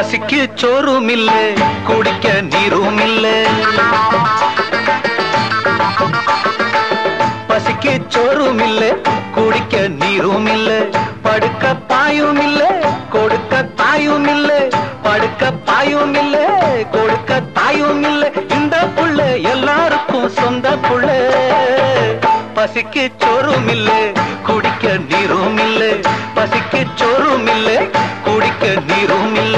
பசிக்கு சோறும் இல்ல குடிக்க நீரும் இல்ல பசிக்கு சோறும் இல்ல குடிக்க நீரும் இல்ல படுக்க பாயும் இல்ல கொடுக்க தாயும் இல்ல படுக்க பாயும் இல்ல கொடுக்க தாயும் இல்ல இந்த புள்ள எல்லாருக்கும் சொந்த புள்ள பசிக்கு சோறும் இல்ல குடிக்க நீரும் இல்ல பசிக்கு சோறும் இல்ல குடிக்க நீரும் இல்ல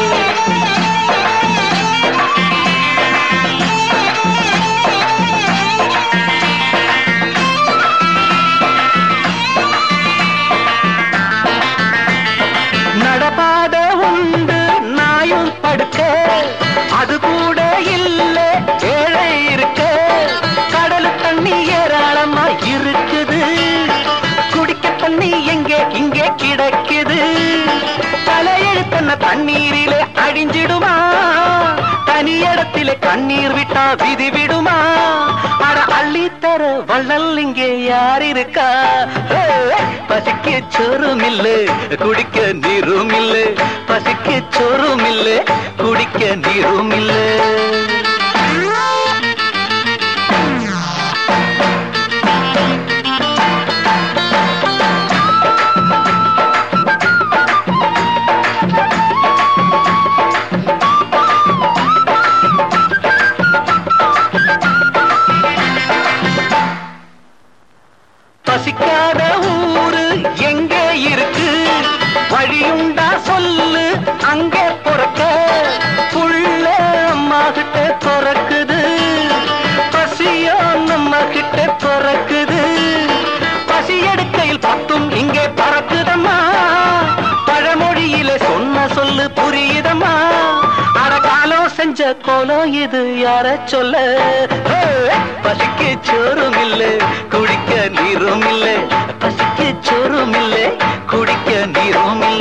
நடபாத உண்டு நாயும் படுக்க அது கூட இல்ல ஏழை இருக்க கடல் தண்ணி ஏராளமா இருக்குது குடிக்க தண்ணி எங்கே இங்கே கிடக்குது தலையெழுத்தன தண்ணீரிலே அழிஞ்சிடுமா தனி இடத்திலே கண்ணீர் விட்டா விதி விடுமா அட அள்ளித்தர வள்ளல் இங்கே யார் இருக்கா ஹே, பசிக்கு சோறும் இல்ல குடிக்க நீரும் இல்ல பசிக்கு சோறும் இல்ல குடிக்க நீரும் இல்ல பசிக்காத ஊரு எங்கே இருக்கு வழியுண்டா சொல்லு அங்கே பொறக்க புள்ள அம்மா கிட்ட பிறக்குது பசியோ நம்ம கிட்ட பிறக்குது பசி எடுக்கையில் பத்தும் இங்கே பறக்குதம்மா பழமொழியில சொன்ன சொல்லு புரியுதம்மா அட காலம் செஞ்ச கோலம் இது யார சொல்ல ஹே, பசிக்கு சோறும் இல்ல குடிக்க நீரும் இல்ல பசிக்கு சோறும் இல்ல குடிக்க நீரும் இல்ல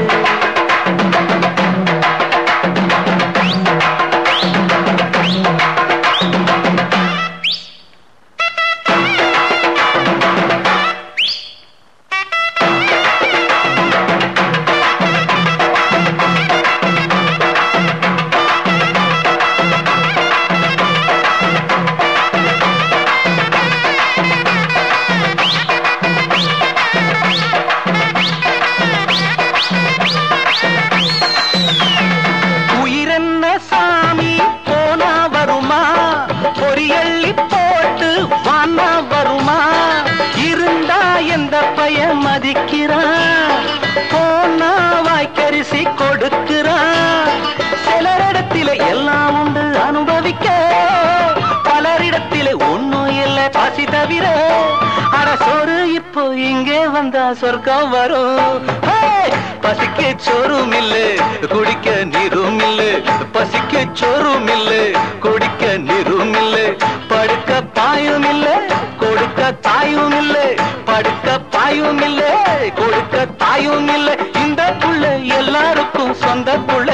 உயிரென்ன சாமி போனா வருமா பொரியள்ளி போட்டு வானா வருமா இருந்தா எந்த பையன் மதிக்கிறான் போனா வாய்க்கரிசி கொடுக்கிறான் சிலரிடத்தில எல்லாம் உண்டு அனுபவிக்க பலரிடத்திலே ஒண்ணும் இல்லை பசி தவிர அட சோறு இப்போ இங்கே வந்தா சொர்க்கம் வரும் ஹே! பசிக்க சோறும் இல்ல குடிக்க நீரும் இல்ல பசிக்க சோறும் இல்ல குடிக்க நீரும் இல்ல படுக்க பாயும் இல்ல கொடுக்க தாயும் இல்ல படுக்க பாயும் இல்ல கொடுக்க தாயும் இல்ல இந்த புள்ள எல்லாருக்கும் சொந்த புள்ள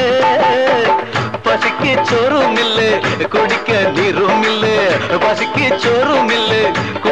பசிக்கு சோறும் இல்ல குடிக்க நீரும் இல்ல பசிக்கு சோறும் இல்ல